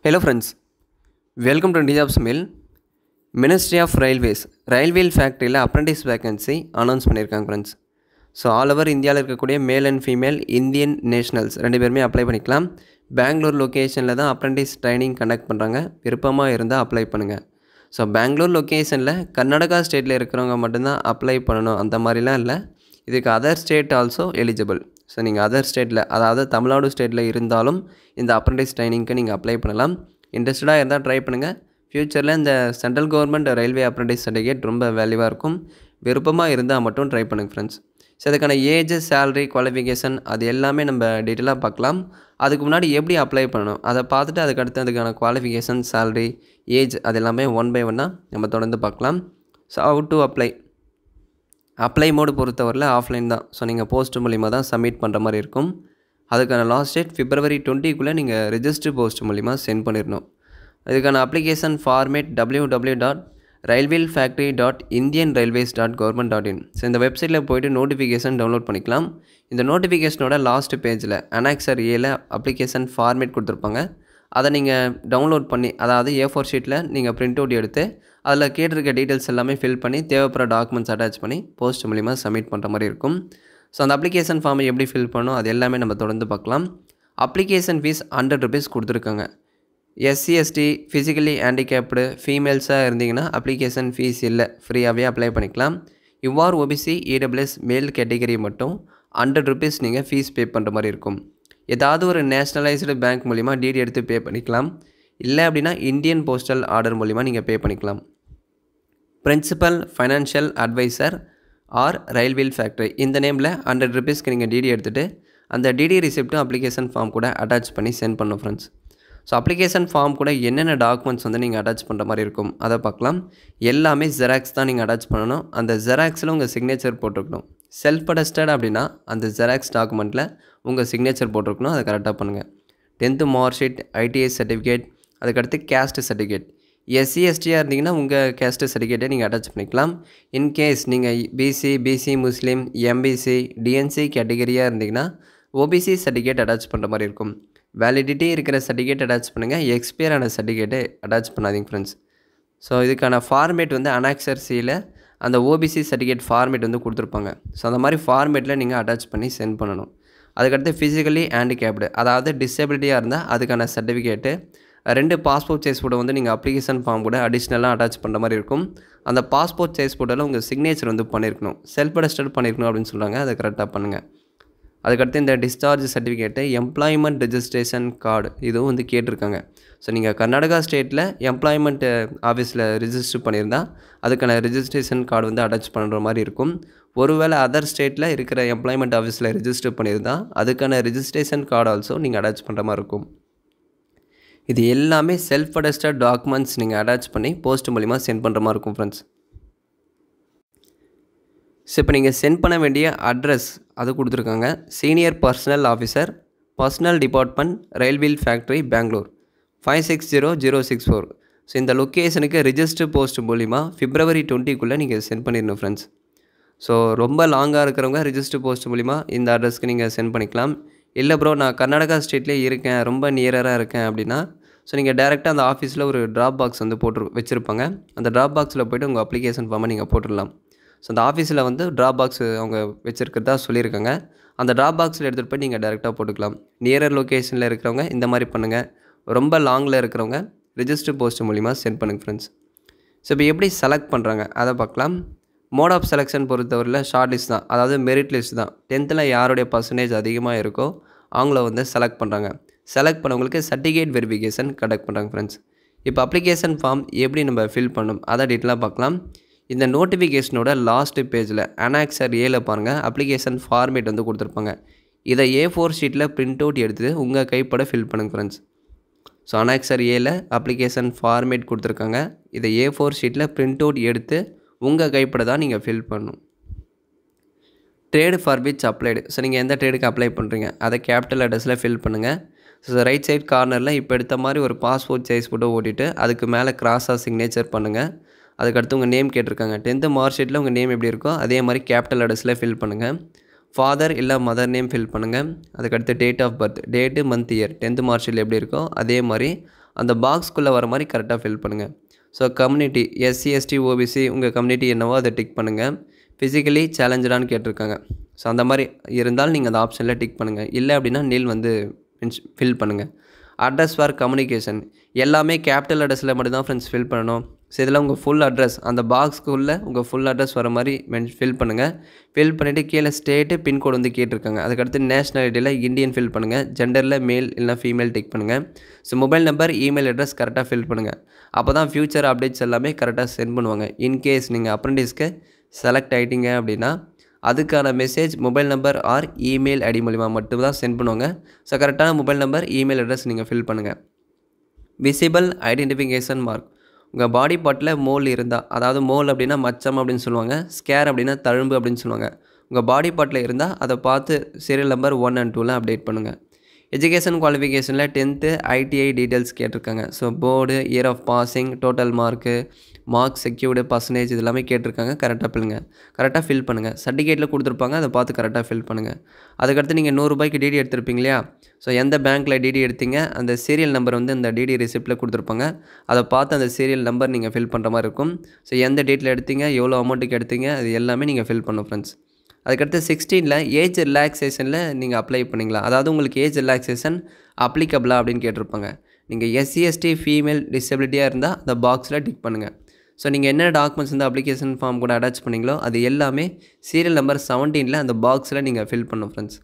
hello friends welcome to டிஜாப்ஸ் மில் ministry of railways rail wheel ஃபேக்ட்ரியில் அப்ரண்டிஸ் வேகன்சி அனௌன்ஸ் பண்ணியிருக்காங்க ஃப்ரெண்ட்ஸ் ஸோ ஆல் ஓவர் இந்தியாவில் இருக்கக்கூடிய male and female Indian nationals ரெண்டு பேருமே அப்ளை பண்ணிக்கலாம் பெங்களூர் லொக்கேஷனில் தான் அப்ரண்டிஸ் ட்ரைனிங் கண்டக்ட் பண்ணுறாங்க விருப்பமாக இருந்தால் அப்ளை பண்ணுங்கள் ஸோ பெங்களூர் லொக்கேஷனில் கர்நாடகா ஸ்டேட்டில் இருக்கிறவங்க மட்டும்தான் அப்ளை பண்ணணும் அந்த மாதிரிலாம் இல்லை இதுக்கு other state also eligible so நீங்கள் அதர் ஸ்டேட்டில் அதாவது தமிழ்நாடு ஸ்டேட்டில் இருந்தாலும் இந்த அப்ரண்டிஸ் ட்ரைனிங்க்கு நீங்கள் அப்ளை பண்ணலாம் இன்ட்ரெஸ்டடாக இருந்தால் ட்ரை பண்ணுங்கள் ஃப்யூச்சரில் இந்த central government railway apprentice certificate ரொம்ப வேல்யூவாக இருக்கும் விருப்பமாக இருந்தால் மட்டும் ட்ரை பண்ணுங்கள் ஃப்ரெண்ட்ஸ் ஸோ அதுக்கான ஏஜ் சேலரி குவாலிஃபிகேஷன் அது எல்லாமே நம்ம டீட்டெயிலாக பார்க்கலாம் அதுக்கு முன்னாடி எப்படி அப்ளை பண்ணணும் அதை பார்த்துட்டு அதுக்கடுத்து அதுக்கான குவாலிஃபிகேஷன் சேலரி ஏஜ் அது எல்லாமே ஒன் பை ஒன்னாக நம்ம தொடர்ந்து பார்க்கலாம் so how to apply apply mode பொறுத்தவரையில் ஆஃப்லைன் தான் ஸோ நீங்கள் போஸ்ட் மூலிமா தான் சப்மிட் பண்ணுற மாதிரி இருக்கும் அதுக்கான லாஸ்ட் டேட் பிப்ரவரி டுவெண்ட்டிக்குள்ளே நீங்கள் ரெஜிஸ்டர் போஸ்ட் மூலிமா சென்ட் பண்ணிடணும் அதுக்கான application format W W dot rail wheel factory dot Indian railways dot government dot in so இந்த வெப்சைட்டில் போய்ட்டு நோட்டிஃபிகேஷன் டவுன்லோட் பண்ணிக்கலாம் இந்த நோட்டிஃபிகேஷனோட லாஸ்ட் பேஜில் அனாக்சர் ஏல அப்ளிகேஷன் ஃபார்மேட் கொடுத்துருப்பாங்க அதை நீங்கள் டவுன்லோட் பண்ணி அதாவது ஏ ஃபோர் ஷீட்டில் நீங்கள் பிரிண்ட் அவுட் எடுத்து அதில் கேட்டிருக்க டீட்டெயில்ஸ் எல்லாமே ஃபில் பண்ணி தேவைப்படுற டாக்குமெண்ட்ஸ் அட்டாச் பண்ணி போஸ்ட் மூலிமா சப்மிட் பண்ணுற மாதிரி இருக்கும் ஸோ அந்த அப்ளிகேஷன் ஃபார்மை எப்படி ஃபில் பண்ணணும் அது எல்லாமே நம்ம தொடர்ந்து பார்க்கலாம் அப்ளிகேஷன் ஃபீஸ் ஹண்ட்ரட் ருபீஸ் கொடுத்துருக்காங்க எஸ்சி எஸ்டி ஃபிசிக்கலி ஹேண்டிகேப்டு ஃபீமேல்ஸாக இருந்தீங்கன்னா அப்ளிகேஷன் ஃபீஸ் இல்லை ஃப்ரீயாகவே அப்ளை பண்ணிக்கலாம் UR OBC EWS male category மட்டும் ஹண்ட்ரட் ருபீஸ் நீங்கள் ஃபீஸ் பே பண்ணுற மாதிரி இருக்கும் ஏதாவது ஒரு நேஷ்னலைஸ்டு பேங்க் மூலிமா டிடி எடுத்து பே பண்ணிக்கலாம் இல்லை அப்படின்னா இந்தியன் போஸ்டல் ஆர்டர் மூலிமா நீங்கள் பே பண்ணிக்கலாம் principal financial advisor R rail wheel factory இந்த நேமில் ஹண்ட்ரட் ருபீஸ்க்கு நீங்கள் டிடி எடுத்துகிட்டு அந்த டிடி ரிசிப்ட்டும் அப்ளிகேஷன் ஃபார்ம் கூட அட்டாச் பண்ணி சென்ட் பண்ணணும் ஃப்ரெண்ட்ஸ் ஸோ அப்ளிகேஷன் ஃபார்ம் கூட என்னென்ன டாக்குமெண்ட்ஸ் வந்து நீங்கள் அட்டாச் பண்ணுற மாதிரி இருக்கும் அதை பார்க்கலாம் எல்லாமே ஜெராக்ஸ் தான் நீங்கள் அட்டாச் பண்ணணும் அந்த ஜெராக்ஸில் உங்கள் சிக்னேச்சர் போட்டிருக்கணும் செல்ஃப் அடஸ்டட் அப்படின்னா அந்த ஜெராக்ஸ் டாக்குமெண்ட்டில் உங்கள் சிக்னேச்சர் போட்டிருக்கணும் அதை கரெக்டாக பண்ணுங்கள் tenth mark sheet ITS certificate அதுக்கடுத்து கேஸ்ட் சர்டிஃபிகேட் எஸ்சி எஸ்டியாக இருந்தீங்கன்னா உங்கள் கேஸ்ட் சர்டிஃபிகேட்டை நீங்கள் அட்டாச் பண்ணிக்கலாம் இன்கேஸ் நீங்கள் BC BC Muslim MBC DNC கேட்டகரியாக இருந்தீங்கன்னா ஓபிசி சர்டிஃபிகேட் அட்டாச் பண்ணுற மாதிரி இருக்கும் வேலிடிட்டி இருக்கிற சர்டிஃபிகேட் அட்டாச் பண்ணுங்கள் எக்ஸ்பயர் ஆன சர்டிஃபிகேட்டை அட்டாச் பண்ணாதீங்க ஃப்ரெண்ட்ஸ் ஸோ இதுக்கான ஃபார்மேட் வந்து அனாக்சர் சியில் அந்த ஓபிசி சர்டிஃபிகேட் ஃபார்மேட் வந்து கொடுத்துருப்பாங்க ஸோ அந்த மாதிரி ஃபார்மேட்டில் நீங்கள் அட்டாச் பண்ணி சென்ட் பண்ணணும் அதுக்கடுத்து ஃபிசிக்கலி ஹேண்டிகேப்டு அதாவது டிசபிலிட்டியாக இருந்தால் அதுக்கான சர்டிஃபிகேட்டு ரெண்டு பாஸ்போர்ட் சைஸ் ஃபோட்டோ வந்து நீங்கள் அப்ளிகேஷன் ஃபார்ம் கூட அடிஷ்னலாக அட்டாச் பண்ணுற மாதிரி இருக்கும் அந்த பாஸ்போர்ட் சைஸ் ஃபோட்டோவில் உங்கள் சிக்னேச்சர் வந்து பண்ணியிருக்கணும் செல்ஃப் அடஸ்டட் பண்ணியிருக்கணும் அப்படின்னு சொல்கிறாங்க அதை கரெக்டாக பண்ணுங்கள் அதுக்கடுத்து இந்த discharge certificate employment registration card இதுவும் வந்து கேட்டிருக்காங்க ஸோ நீங்கள் கர்நாடகா ஸ்டேட்டில் எம்ப்ளாய்மெண்ட் ஆஃபீஸில் ரிஜிஸ்டர் பண்ணியிருந்தால் அதுக்கான ரிஜிஸ்ட்ரேஷன் கார்டு வந்து அட்டாச் பண்ணுற மாதிரி இருக்கும் ஒருவேளை அதர் ஸ்டேட்டில் இருக்கிற எம்ப்ளாய்மெண்ட் ஆஃபீஸில் ரிஜிஸ்டர் பண்ணியிருந்தால் அதுக்கான ரிஜிஸ்ட்ரேஷன் கார்டு ஆல்சோ நீங்கள் அட்டாச் பண்ணுற மாதிரி இருக்கும் இது எல்லாமே செல்ஃப் அடஸ்டட் டாக்குமெண்ட்ஸ் நீங்கள் அட்டாச் பண்ணி போஸ்ட் மூலிமா சென்ட் பண்ணுற மாதிரி இருக்கும் ஃப்ரெண்ட்ஸ் ஸோ இப்போ நீங்கள் சென்ட் பண்ண வேண்டிய அட்ரஸ் அது கொடுத்துருக்காங்க senior personnel officer personnel department rail wheel factory Bangalore five six zero zero six four so இந்த லொக்கேஷனுக்கு ரிஜிஸ்டர் போஸ்ட் மூலிமா பிப்ரவரி டுவெண்ட்டிக்குள்ளே நீங்கள் சென்ட் பண்ணிடணும் ஃப்ரெண்ட்ஸ் ஸோ ரொம்ப லாங்காக இருக்கிறவங்க ரிஜிஸ்டர் போஸ்ட் மூலிமா இந்த அட்ரஸ்க்கு நீங்கள் சென்ட் பண்ணிக்கலாம் இல்லை ப்ரோ நான் கர்நாடகா ஸ்டேட்லேயே இருக்கேன் ரொம்ப நியராக இருக்கேன் அப்படின்னா ஸோ நீங்கள் டேரெக்டாக அந்த ஆஃபீஸில் ஒரு ட்ராப் பாக்ஸ் வந்து போட்டு வச்சுருப்பாங்க அந்த ட்ராப் பாக்ஸில் போய்ட்டு உங்கள் அப்ளிகேஷன் ஃபார்மை நீங்கள் போட்டுடலாம் ஸோ அந்த ஆஃபீஸில் வந்து ட்ராப் பாக்ஸ் அவங்க வச்சுருக்கிறதா சொல்லியிருக்காங்க அந்த ட்ராப் பாக்ஸில் எடுத்துகிட்டு போய் நீங்கள் டேரெக்டாக போட்டுக்கலாம் நியரர் லொக்கேஷனில் இருக்கிறவங்க இந்த மாதிரி பண்ணுங்கள் ரொம்ப லாங்கில் இருக்கிறவங்க ரிஜிஸ்டர் போஸ்ட் மூலிமா சென்ட் பண்ணுங்கள் ஃப்ரெண்ட்ஸ் ஸோ இப்போ எப்படி செலக்ட் பண்ணுறாங்க அதை பார்க்கலாம் மோட் ஆஃப் செலெக்ஷன் பொறுத்தவரையில் ஷார்ட் லிஸ்ட் தான் அதாவது மெரிட் லிஸ்ட் தான் டென்த்தில் யாருடைய பர்சன்டேஜ் அதிகமாக இருக்கோ அவங்கள வந்து செலக்ட் பண்ணுறாங்க செலக்ட் பண்ணவங்களுக்கு சர்டிஃபிகேட் வெரிஃபிகேஷன் கண்டக்ட் பண்ணுறாங்க ஃப்ரெண்ட்ஸ் இப்போ அப்ளிகேஷன் ஃபார்ம் எப்படி நம்ம ஃபில் பண்ணணும் அதை டீட்டெயிலாக பார்க்கலாம் இந்த நோட்டிஃபிகேஷனோட லாஸ்ட் பேஜில் அனாக்சர் ஏல பாருங்கள் அப்ளிகேஷன் ஃபார்மேட் வந்து கொடுத்துருப்பாங்க இதை ஏ ஃபோர் ஷீட்டில் பிரிண்ட் அவுட் எடுத்து உங்கள் கைப்பட ஃபில் பண்ணுங்க ஃப்ரெண்ட்ஸ் ஸோ அனாக்சர் ஏல அப்ளிகேஷன் ஃபார்மேட் கொடுத்துருக்காங்க இதை ஏ ஃபோர் ஷீட்டில் பிரிண்ட் அவுட் எடுத்து உங்கள் கைப்பட தான் நீங்கள் ஃபில் பண்ணணும் trade for which applied so நீங்கள் எந்த ட்ரேடுக்கு அப்ளை பண்ணுறீங்க அதை கேபிட்டல் அட்ரஸில் ஃபில் பண்ணுங்கள் ஸோ ரைட் சைட் கார்னரில் இப்போ எடுத்த மாதிரி ஒரு பாஸ்போர்ட் சைஸ் ஃபோட்டோ ஓட்டிட்டு அதுக்கு மேலே கிராஸாக சிக்னேச்சர் பண்ணுங்கள் அதுக்கடுத்து உங்கள் நேம் கேட்டிருக்காங்க டென்த்து மார்க் ஷீட்டில் உங்கள் நேம் எப்படி இருக்கோ அதே மாதிரி கேபிட்டல் அட்ரஸில் ஃபில் பண்ணுங்கள் ஃபாதர் இல்லை மதர் நேம் ஃபில் பண்ணுங்கள் அதுக்கடுத்து date of birth date month year tenth mark ஷீட்டில் எப்படி இருக்கோ அதே மாதிரி அந்த பாக்ஸ்க்குள்ளே வர மாதிரி கரெக்டாக ஃபில் பண்ணுங்கள் so community SC ST OBC உங்கள் கம்யூனிட்டி என்னவோ அதை டிக் பண்ணுங்கள் ஃபிசிக்கலி சேலஞ்சடான்னு கேட்டிருக்காங்க ஸோ அந்த மாதிரி இருந்தால் நீங்கள் அந்த ஆப்ஷனில் டிக் பண்ணுங்கள் இல்லை அப்படின்னா நீல் வந்து ஃபில் பண்ணுங்கள் அட்ரஸ் ஃபார் கம்யூனிகேஷன் எல்லாமே கேபிட்டல் அட்ரஸில் மட்டும்தான் ஃப்ரெண்ட்ஸ் ஃபில் பண்ணணும் ஸோ இதில் உங்கள் ஃபுல் அட்ரஸ் அந்த பாக்ஸ்க்குள்ளே உங்கள் ஃபுல் அட்ரஸ் வர மாதிரி மென் ஃபில் பண்ணுங்கள் ஃபில் பண்ணிவிட்டு கீழே ஸ்டேட்டு பின்கோடு வந்து கேட்டிருக்காங்க அதுக்கடுத்து நேஷ்னாலிட்டியில் இந்தியன் ஃபில் பண்ணுங்கள் ஜெண்டரில் மேல் இல்லைனா ஃபீமேல் டிக் பண்ணுங்கள் so mobile number email address கரெக்டாக ஃபில் பண்ணுங்கள் அப்போ தான் ஃப்யூச்சர் அப்டேட்ஸ் எல்லாமே கரெக்டாக சென்ட் பண்ணுவாங்க இன்கேஸ் நீங்கள் அப்ரண்டிஸ்க்கு செலக்ட் ஆகிட்டீங்க அப்படின்னா அதுக்கான message mobile number or email ID மூலிமா மட்டும் தான் சென்ட் பண்ணுவாங்க ஸோ கரெக்டான மொபைல் நம்பர் இமெயில் அட்ரஸ் நீங்கள் ஃபில் பண்ணுங்கள் விசிபிள் ஐடென்டிஃபிகேஷன் மார்க் உங்கள் பாடி பார்ட்டில் மோல் இருந்தால் அதாவது மோல் அப்படின்னா மச்சம் அப்படின்னு சொல்லுவாங்க ஸ்கேர் அப்படின்னா தழும்பு அப்படின்னு சொல்லுவாங்க உங்கள் பாடி பார்ட்டில் இருந்தால் அதை பார்த்து சீரியல் நம்பர் ஒன் அண்ட் டூவில் அப்டேட் பண்ணுங்கள் எஜுகேஷன் குவாலிஃபிகேஷனில் டென்த்து ஐடிஐ டீட்டெயில்ஸ் கேட்டிருக்காங்க so board year of passing total mark mark secured percentage இது எல்லாமே கேட்டிருக்காங்க கரெக்டாக பில்லுங்க கரெக்டாக ஃபில் பண்ணுங்கள் சர்டிஃபிகேட்டில் கொடுத்துருப்பாங்க அதை பார்த்து கரெக்டாக ஃபில் பண்ணுங்கள் அதுக்கடுத்து நீங்கள் நூறுரூபாய்க்கு டிடி எடுத்திருப்பீங்க இல்லையா ஸோ எந்த பேங்க்கில் டிடி எடுத்தீங்க அந்த சீரியல் நம்பர் வந்து அந்த டிடி ரிசிப்ட்டில் கொடுத்துருப்பாங்க அதை பார்த்து அந்த சீரியல் நம்பர் நீங்கள் ஃபில் பண்ணுற மாதிரி இருக்கும் ஸோ எந்த டேட்டில் எடுத்தீங்க எவ்வளோ அமௌண்ட்டுக்கு எடுத்தீங்க அது எல்லாமே நீங்கள் ஃபில் பண்ணணும் ஃப்ரெண்ட்ஸ் அதுக்கடுத்து சிக்ஸ்டீனில் ஏஜ் ரிலாக்ஸேஷனில் நீங்கள் அப்ளை பண்ணிங்களா அதாவது உங்களுக்கு ஏஜ் ரிலாக்ஸேஷன் அப்ளிகபிளா அப்படின்னு கேட்டிருப்பாங்க நீங்கள் எஸ்சி எஸ்டி ஃபீமேல் டிசபிலிட்டியாக இருந்தால் அந்த பாக்ஸில் டிக் பண்ணுங்கள் ஸோ நீங்கள் என்ன டாக்குமெண்ட்ஸ் வந்து அப்ளிகேஷன் ஃபார்ம் கூட அட்டாச் பண்ணீங்களோ அது எல்லாமே சீரியல் நம்பர் செவன்டீனில் அந்த பாக்ஸில் நீங்கள் ஃபில் பண்ணணும் ஃப்ரெண்ட்ஸ்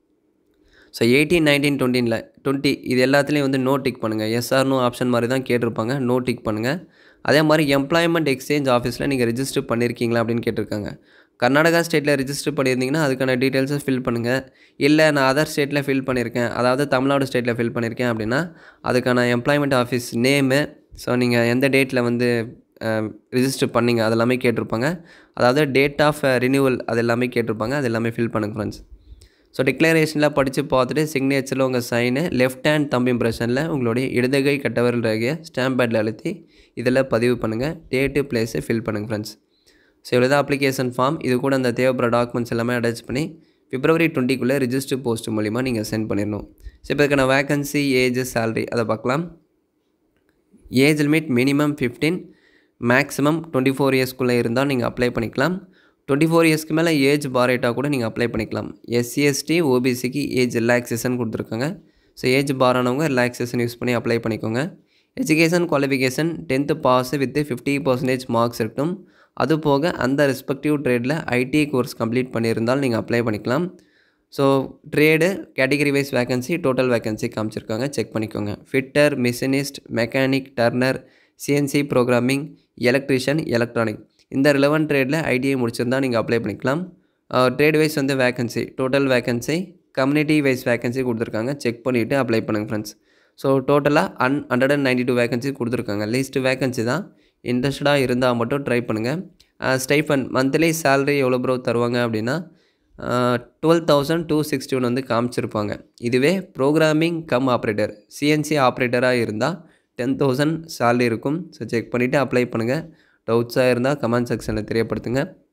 ஸோ எயிட்டீன் நைன்டீன் டுவெண்ட்டீனில் டுவெண்ட்டி இது எல்லாத்துலேயும் வந்து நோ டிக் பண்ணுங்கள் எஸ்ஆர் நோ ஆப்ஷன் மாதிரி தான் கேட்டிருப்பாங்க நோ டிக் பண்ணுங்கள் அதே மாதிரி எம்ப்ளாய்மெண்ட் எக்ஸ்சேஞ்ச் ஆஃபீஸில் நீங்கள் ரிஜிஸ்டர் பண்ணியிருக்கீங்களா அப்படின்னு கேட்டிருக்காங்க கர்நாடகா ஸ்டேட்டில் ரிஜிஸ்டர் பண்ணியிருந்தீங்கன்னா அதுக்கான டீட்டெயில்ஸை ஃபில் பண்ணுங்கள் இல்லை நான் அதர் ஸ்டேட்டில் ஃபில் பண்ணியிருக்கேன் அதாவது தமிழ்நாடு ஸ்டேட்டில் ஃபில் பண்ணியிருக்கேன் அப்படின்னா அதுக்கான எம்ப்ளாய்மெண்ட் ஆஃபீஸ் நேமு ஸோ நீங்கள் எந்த டேட்டில் வந்து ரிஜிஸ்டர் பண்ணிங்க அது எல்லாமே கேட்டிருப்பாங்க அதாவது டேட் ஆஃப் ரினியூவல் அது எல்லாமே கேட்டிருப்பாங்க அது எல்லாமே ஃபில் பண்ணுங்க ஃப்ரெண்ட்ஸ் ஸோ டிக்ளரேஷனில் படித்து பார்த்துட்டு சிக்னேச்சரில் உங்கள் சைனு லெஃப்ட் ஹேண்ட் தம்பி இம்ப்ரெஷனில் உங்களுடைய இடதுகை கட்டவரல் ரேகைய ஸ்டாம்ப் பேட்டில் அழுத்தி இதில் பதிவு பண்ணுங்கள் டேட்டு பிளேஸை ஃபில் பண்ணுங்கள் ஃப்ரெண்ட்ஸ் ஸோ இவ்வளோ தான் அப்ளிகேஷன் ஃபார்ம் இது கூட அந்த தேவைப்படுற டாக்குமெண்ட்ஸ் எல்லாமே அட்டாச் பண்ணி பிப்ரவரி டுவெண்ட்டிக்குள்ளே ரிஜிஸ்டர் போஸ்ட் மூலிமா நீங்கள் சென்ட் பண்ணிடணும் ஸோ இப்போ இதுக்கான வேகன்சி ஏஜ் சேலரி அதை பார்க்கலாம் age limit minimum fifteen maximum twenty four இயர்ஸ்க்குள்ளே இருந்தால் நீங்கள் அப்ளை பண்ணிக்கலாம் டுவெண்ட்டி ஃபோர் இயர்ஸ்க்கு மேலே ஏஜ் பாரேட்டாக கூட நீங்கள் அப்ளை பண்ணிக்கலாம் எஸ்சி எஸ்டி ஓபிசிக்கு ஏஜ் ரிலாக்ஸேஷன் கொடுத்துருக்காங்க ஸோ ஏஜ் பாரானவங்க ரிலாக்ஸேஷன் யூஸ் பண்ணி அப்ளை பண்ணிக்கோங்க education qualification tenth pass with fifty percentage marks இருக்கட்டும் அது போக அந்த ரெஸ்பெக்டிவ் ட்ரேடில் ஐடி கோர்ஸ் கம்ப்ளீட் பண்ணியிருந்தால் நீங்கள் அப்ளை பண்ணிக்கலாம் so trade category wise vacancy total vacancy காமிச்சிருக்காங்க செக் பண்ணிக்கோங்க fitter machinist mechanic turner CNC programming electrician electronic இந்த ரிலவெண்ட் ட்ரேடில் ஐடிஐ முடிச்சிருந்தால் நீங்கள் அப்ளை பண்ணிக்கலாம் ட்ரேட் வைஸ் வந்து vacancy total vacancy community wise vacancy கொடுத்துருக்காங்க செக் பண்ணிவிட்டு அப்ளை பண்ணுங்கள் ஃப்ரெண்ட்ஸ் ஸோ டோட்டலாக an hundred and ninety two vacancy கொடுத்துருக்காங்க லீஸ்ட் வேகன்சி தான் இன்ட்ரெஸ்டடாக இருந்தால் மட்டும் ட்ரை பண்ணுங்கள் ஸ்டைஃபன் மந்த்லி சேலரி எவ்வளோ ப்ரோ தருவாங்க அப்படின்னா twelve thousand two sixty one வந்து காமிச்சிருப்பாங்க இதுவே ப்ரோக்ராமிங் கம் ஆப்ரேட்டர் சிஎன்சி ஆப்ரேட்டராக இருந்தால் டென் தௌசண்ட் சேலரி இருக்கும் ஸோ செக் பண்ணிவிட்டு அப்ளை பண்ணுங்கள் டவுட்ஸாக இருந்தால் கமெண்ட் செக்ஷனில் தெரியப்படுத்துங்க